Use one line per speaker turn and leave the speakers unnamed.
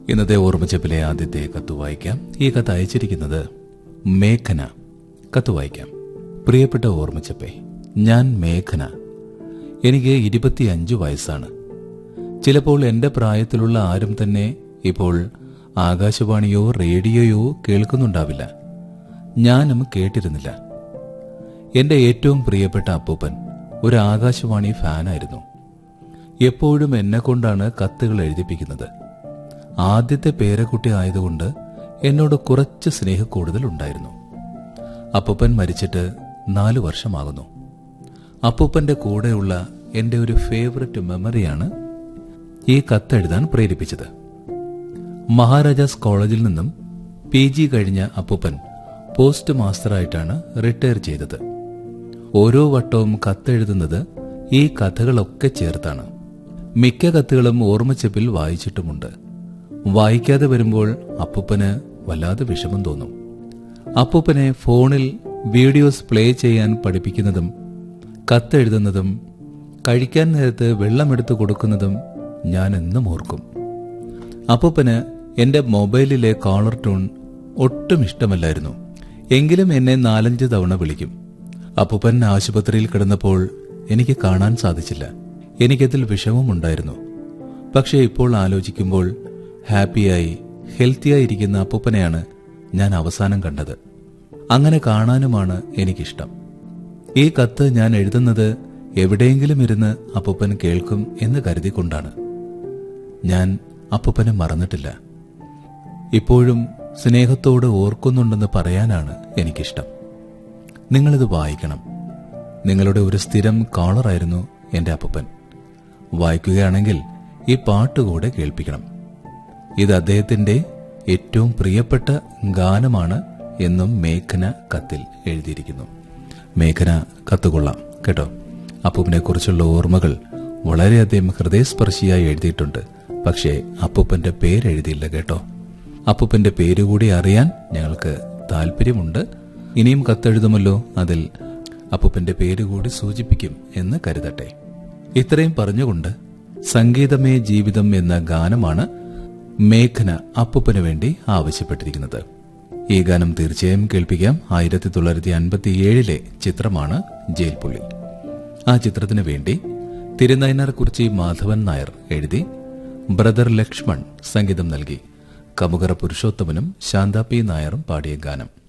ഇന്നത്തെ ഓർമ്മച്ചപ്പിലെ ആദ്യത്തെ കത്ത് വായിക്കാം ഈ കത്ത് അയച്ചിരിക്കുന്നത് മേഘന കത്ത് വായിക്കാം പ്രിയപ്പെട്ട ഓർമ്മച്ചപ്പേ ഞാൻ മേഘന എനിക്ക് ഇരുപത്തിയഞ്ചു വയസ്സാണ് ചിലപ്പോൾ എന്റെ പ്രായത്തിലുള്ള ആരും തന്നെ ഇപ്പോൾ ആകാശവാണിയോ റേഡിയോയോ കേൾക്കുന്നുണ്ടാവില്ല ഞാനും കേട്ടിരുന്നില്ല എന്റെ ഏറ്റവും പ്രിയപ്പെട്ട അപ്പൂപ്പൻ ഒരു ആകാശവാണി ഫാനായിരുന്നു എപ്പോഴും എന്നെ കൊണ്ടാണ് കത്തുകൾ എഴുതിപ്പിക്കുന്നത് ആദ്യത്തെ പേരക്കുട്ടി ആയതുകൊണ്ട് എന്നോട് കുറച്ച് സ്നേഹക്കൂടുതൽ ഉണ്ടായിരുന്നു അപ്പൂപ്പൻ മരിച്ചിട്ട് നാലു വർഷമാകുന്നു അപ്പൂപ്പന്റെ കൂടെയുള്ള എന്റെ ഒരു ഫേവററ്റ് മെമ്മറിയാണ് ഈ കത്തെഴുതാൻ പ്രേരിപ്പിച്ചത് മഹാരാജാസ് കോളേജിൽ നിന്നും പി ജി കഴിഞ്ഞ അപ്പൂപ്പൻ പോസ്റ്റ് മാസ്റ്ററായിട്ടാണ് റിട്ടയർ ചെയ്തത് ഓരോ വട്ടവും കത്തെഴുതുന്നത് ഈ കഥകളൊക്കെ ചേർത്താണ് മിക്ക കത്തുകളും ഓർമ്മച്ചപ്പിൽ വായിച്ചിട്ടുമുണ്ട് വായിക്കാതെ വരുമ്പോൾ അപ്പൂപ്പന് വല്ലാതെ വിഷമം തോന്നും അപ്പൂപ്പനെ ഫോണിൽ വീഡിയോസ് പ്ലേ ചെയ്യാൻ പഠിപ്പിക്കുന്നതും കത്തെഴുതുന്നതും കഴിക്കാൻ നേരത്ത് വെള്ളമെടുത്ത് കൊടുക്കുന്നതും ഞാൻ എന്നും ഓർക്കും അപ്പൂപ്പന് എന്റെ മൊബൈലിലെ കോളർ ടൂൺ ഒട്ടും ഇഷ്ടമല്ലായിരുന്നു എങ്കിലും എന്നെ നാലഞ്ച് തവണ വിളിക്കും അപ്പൂപ്പൻ ആശുപത്രിയിൽ കിടന്നപ്പോൾ എനിക്ക് കാണാൻ സാധിച്ചില്ല എനിക്കതിൽ വിഷമമുണ്ടായിരുന്നു പക്ഷേ ഇപ്പോൾ ആലോചിക്കുമ്പോൾ ഹാപ്പിയായി ഹെൽത്തിയായി ഇരിക്കുന്ന അപ്പൂപ്പനെയാണ് ഞാൻ അവസാനം കണ്ടത് അങ്ങനെ കാണാനുമാണ് എനിക്കിഷ്ടം ഈ കത്ത് ഞാൻ എഴുതുന്നത് എവിടെയെങ്കിലും ഇരുന്ന് അപ്പൂപ്പൻ കേൾക്കും എന്ന് കരുതിക്കൊണ്ടാണ് ഞാൻ അപ്പൂപ്പനെ മറന്നിട്ടില്ല ഇപ്പോഴും സ്നേഹത്തോട് ഓർക്കുന്നുണ്ടെന്ന് പറയാനാണ് എനിക്കിഷ്ടം നിങ്ങളിത് വായിക്കണം നിങ്ങളുടെ ഒരു സ്ഥിരം കോളറായിരുന്നു എന്റെ അപ്പൂപ്പൻ വായിക്കുകയാണെങ്കിൽ ഈ പാട്ടുകൂടെ കേൾപ്പിക്കണം ഇത് അദ്ദേഹത്തിന്റെ ഏറ്റവും പ്രിയപ്പെട്ട ഗാനമാണ് എന്നും മേഘന കത്തിൽ എഴുതിയിരിക്കുന്നു മേഘന കത്തുകൊള്ളാം കേട്ടോ അപ്പൂപ്പനെ കുറിച്ചുള്ള ഓർമ്മകൾ വളരെയധികം ഹൃദയസ്പർശിയായി എഴുതിയിട്ടുണ്ട് പക്ഷേ അപ്പൂപ്പന്റെ പേരെഴുതിയില്ല കേട്ടോ അപ്പൂപ്പന്റെ പേരുകൂടി അറിയാൻ ഞങ്ങൾക്ക് താല്പര്യമുണ്ട് ഇനിയും കത്തെഴുതുമല്ലോ അതിൽ അപ്പൂപ്പന്റെ പേരുകൂടി സൂചിപ്പിക്കും എന്ന് കരുതട്ടെ ഇത്രയും പറഞ്ഞുകൊണ്ട് സംഗീതമേ ജീവിതം എന്ന ഗാനമാണ് മേഘന അപ്പൂപ്പന് വേണ്ടി ആവശ്യപ്പെട്ടിരിക്കുന്നത് ഈ ഗാനം തീർച്ചയായും കേൾപ്പിക്കാം ആയിരത്തി തൊള്ളായിരത്തി അൻപത്തിയേഴിലെ ചിത്രമാണ് ജയിൽപുള്ളി ആ ചിത്രത്തിനു വേണ്ടി തിരുനയനാർ കുറിച്ചി മാധവൻ നായർ എഴുതി ബ്രദർ ലക്ഷ്മൺ സംഗീതം നൽകി കമുകറ പുരുഷോത്തമനും ശാന്ത പി നായറും പാടിയ ഗാനം